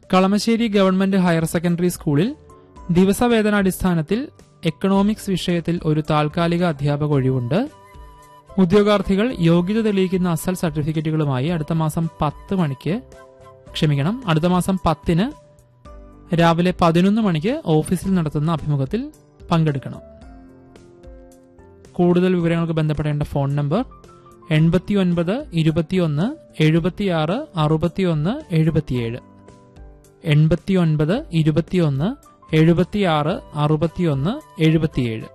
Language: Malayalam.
കളമശ്ശേരി ഗവൺമെന്റ് ഹയർ സെക്കൻഡറി സ്കൂളിൽ ദിവസവേതനാടിസ്ഥാനത്തിൽ എക്കണോമിക്സ് വിഷയത്തിൽ ഒരു താൽക്കാലിക അധ്യാപക ഒഴിവുണ്ട് ഉദ്യോഗാർത്ഥികൾ യോഗ്യത തെളിയിക്കുന്ന അസൽ സർട്ടിഫിക്കറ്റുകളുമായി അടുത്ത മാസം പത്ത് മണിക്ക് ക്ഷമിക്കണം അടുത്ത മാസം പത്തിന് രാവിലെ പതിനൊന്ന് മണിക്ക് ഓഫീസിൽ നടത്തുന്ന അഭിമുഖത്തിൽ പങ്കെടുക്കണം കൂടുതൽ വിവരങ്ങൾക്ക് ബന്ധപ്പെടേണ്ട ഫോൺ നമ്പർ എൺപത്തി ഒൻപത് ഇരുപത്തിയൊന്ന് എഴുപത്തിയാറ് അറുപത്തിയൊന്ന് എഴുപത്തിയേഴ് എൺപത്തി ഒൻപത് ഇരുപത്തിയൊന്ന് എഴുപത്തിയാറ് അറുപത്തിയൊന്ന് എഴുപത്തിയേഴ്